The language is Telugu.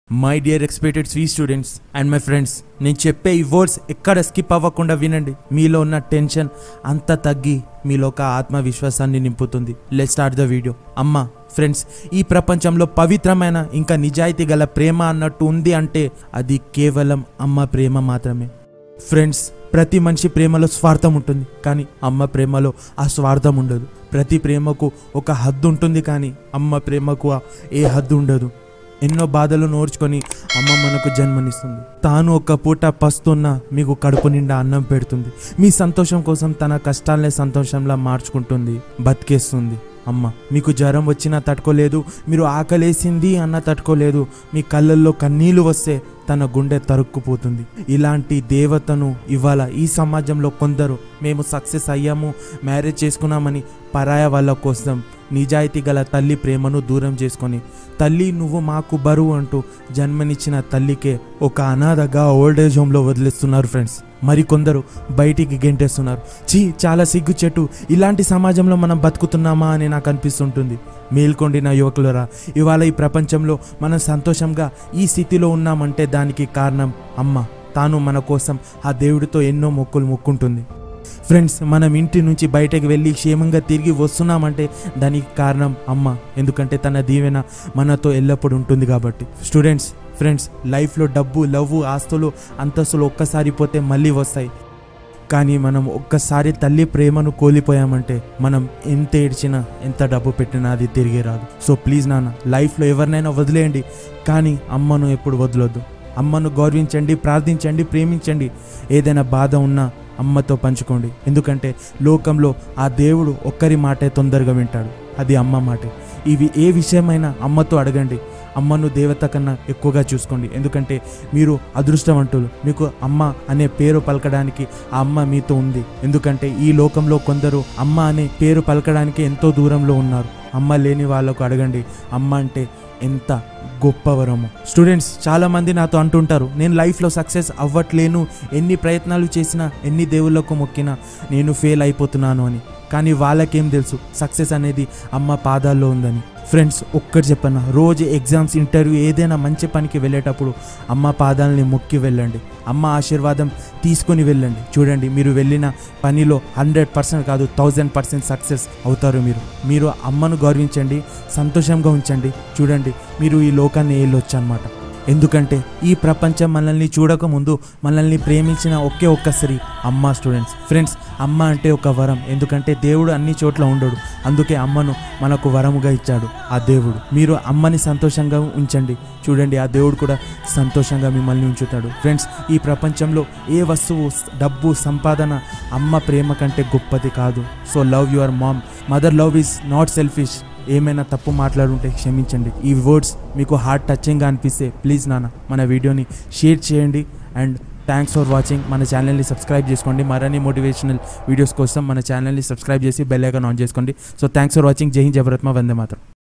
మై డియర్ ఎక్స్పెక్టెడ్ స్వీ స్టూడెంట్స్ అండ్ మై ఫ్రెండ్స్ నేను చెప్పే ఈ వర్డ్స్ ఎక్కడ స్కిప్ అవ్వకుండా వినండి మీలో ఉన్న టెన్షన్ అంతా తగ్గి మీలో ఒక ఆత్మవిశ్వాసాన్ని నింపుతుంది లెట్ స్టార్ట్ ద వీడియో అమ్మ ఫ్రెండ్స్ ఈ ప్రపంచంలో పవిత్రమైన ఇంకా నిజాయితీ గల ప్రేమ అన్నట్టు ఉంది అంటే అది కేవలం అమ్మ ప్రేమ మాత్రమే ఫ్రెండ్స్ ప్రతి మనిషి ప్రేమలో స్వార్థం ఉంటుంది కానీ అమ్మ ప్రేమలో ఆ స్వార్థం ఉండదు ప్రతి ప్రేమకు ఒక హద్దు ఉంటుంది కానీ అమ్మ ప్రేమకు ఆ- ఏ హద్దు ఉండదు ఎన్నో బాధలు నోర్చుకొని అమ్మ మనకు జన్మనిస్తుంది తాను ఒక పూట పస్తున్న మీకు కడుపు నిండా అన్నం పెడుతుంది మీ సంతోషం కోసం తన కష్టాలనే సంతోషంలా మార్చుకుంటుంది బతికేస్తుంది అమ్మ మీకు జ్వరం వచ్చినా తట్టుకోలేదు మీరు ఆకలేసింది అన్న తట్టుకోలేదు మీ కళ్ళల్లో కన్నీళ్లు వస్తే తన గుండె తరుక్కుపోతుంది ఇలాంటి దేవతను ఇవాళ ఈ సమాజంలో కొందరు మేము సక్సెస్ అయ్యాము మ్యారేజ్ చేసుకున్నామని పరాయ వాళ్ళ కోసం నిజాయితీ గల తల్లి ప్రేమను దూరం చేసుకొని తల్లి నువ్వు మాకు బరువు అంటూ జన్మనిచ్చిన తల్లికే ఒక అనాథగా ఓల్డ్ ఏజ్ హోమ్లో వదిలేస్తున్నారు ఫ్రెండ్స్ మరికొందరు బయటికి గెంటేస్తున్నారు చీ చాలా సిగ్గు చెట్టు ఇలాంటి సమాజంలో మనం బతుకుతున్నామా అని నాకు అనిపిస్తుంటుంది మేల్కొండి నా యువకులరా ఇవాళ ఈ ప్రపంచంలో మనం సంతోషంగా ఈ స్థితిలో ఉన్నామంటే దానికి కారణం అమ్మ తాను మన కోసం ఆ దేవుడితో ఎన్నో మొక్కులు మొక్కుంటుంది ఫ్రెండ్స్ మనం ఇంటి నుంచి బయటకు వెళ్ళి క్షేమంగా తిరిగి వస్తున్నామంటే దానికి కారణం అమ్మ ఎందుకంటే తన దీవెన మనతో ఎల్లప్పుడూ ఉంటుంది కాబట్టి స్టూడెంట్స్ ఫ్రెండ్స్ లైఫ్లో డబ్బు లవ్ ఆస్తులు అంతస్తులు ఒక్కసారి పోతే మళ్ళీ వస్తాయి కానీ మనం ఒక్కసారి తల్లి ప్రేమను కోల్పోయామంటే మనం ఎంత ఏడ్చినా ఎంత డబ్బు పెట్టినా అది తిరిగి రాదు సో ప్లీజ్ నాన్న లైఫ్లో ఎవరినైనా వదిలేయండి కానీ అమ్మను ఎప్పుడు వదలొద్దు అమ్మను గౌరవించండి ప్రార్థించండి ప్రేమించండి ఏదైనా బాధ ఉన్నా అమ్మతో పంచుకోండి ఎందుకంటే లోకంలో ఆ దేవుడు ఒక్కరి మాటే తొందరగా వింటాడు అది అమ్మ మాటే ఇవి ఏ విషయమైనా అమ్మతో అడగండి అమ్మను దేవత కన్నా ఎక్కువగా చూసుకోండి ఎందుకంటే మీరు అదృష్టవంతులు మీకు అమ్మ అనే పేరు పలకడానికి ఆ అమ్మ మీతో ఉంది ఎందుకంటే ఈ లోకంలో కొందరు అమ్మ అనే పేరు పలకడానికి ఎంతో దూరంలో ఉన్నారు అమ్మ లేని వాళ్ళకు అడగండి అమ్మ అంటే ఎంత గొప్ప వరము స్టూడెంట్స్ చాలా మంది నాతో అంటుంటారు నేను లైఫ్లో సక్సెస్ అవ్వట్లేను ఎన్ని ప్రయత్నాలు చేసినా ఎన్ని దేవుళ్ళకు మొక్కినా నేను ఫెయిల్ అయిపోతున్నాను అని కానీ వాళ్ళకేం తెలుసు సక్సెస్ అనేది అమ్మ పాదాల్లో ఉందని ఫ్రెండ్స్ ఒక్కటి చెప్పన్న రోజు ఎగ్జామ్స్ ఇంటర్వ్యూ ఏదైనా మంచి పనికి వెళ్ళేటప్పుడు అమ్మ పాదాలని మొక్కి వెళ్ళండి అమ్మ ఆశీర్వాదం తీసుకొని వెళ్ళండి చూడండి మీరు వెళ్ళిన పనిలో హండ్రెడ్ పర్సెంట్ కాదు థౌజండ్ పర్సెంట్ సక్సెస్ అవుతారు మీరు మీరు అమ్మను గౌరవించండి సంతోషంగా ఉంచండి చూడండి మీరు ఈ లోకాన్ని ఏళ్ళొచ్చు అనమాట ఎందుకంటే ఈ ప్రపంచం మనల్ని చూడకముందు మనల్ని ప్రేమించిన ఒకే ఒక్క స్త్రీ అమ్మ స్టూడెంట్స్ ఫ్రెండ్స్ అమ్మ అంటే ఒక వరం ఎందుకంటే దేవుడు అన్ని చోట్ల ఉండడు అందుకే అమ్మను మనకు వరముగా ఇచ్చాడు ఆ దేవుడు మీరు అమ్మని సంతోషంగా ఉంచండి చూడండి ఆ దేవుడు కూడా సంతోషంగా మిమ్మల్ని ఉంచుతాడు ఫ్రెండ్స్ ఈ ప్రపంచంలో ఏ వస్తువు డబ్బు సంపాదన అమ్మ ప్రేమ కంటే గొప్పది కాదు so love your mom mother love is not selfish ఏమైనా తప్పు మాట్లాడుంటే క్షమించండి ఈ వర్డ్స్ మీకు హార్ట్ టచింగ్గా అనిపిస్తే ప్లీజ్ నాన్న మన వీడియోని షేర్ చేయండి అండ్ థ్యాంక్స్ ఫర్ వాచింగ్ మన ఛానల్ని సబ్స్క్రైబ్ చేసుకోండి మరిన్ని మోటివేషనల్ వీడియోస్ కోసం మన ఛానల్ని సబ్స్క్రైబ్ చేసి బెల్ ఐకాన్ ఆన్ చేసుకోండి సో థ్యాంక్స్ ఫర్ వాచింగ్ జై హింద్ జబరత్మ వందే మాత్రం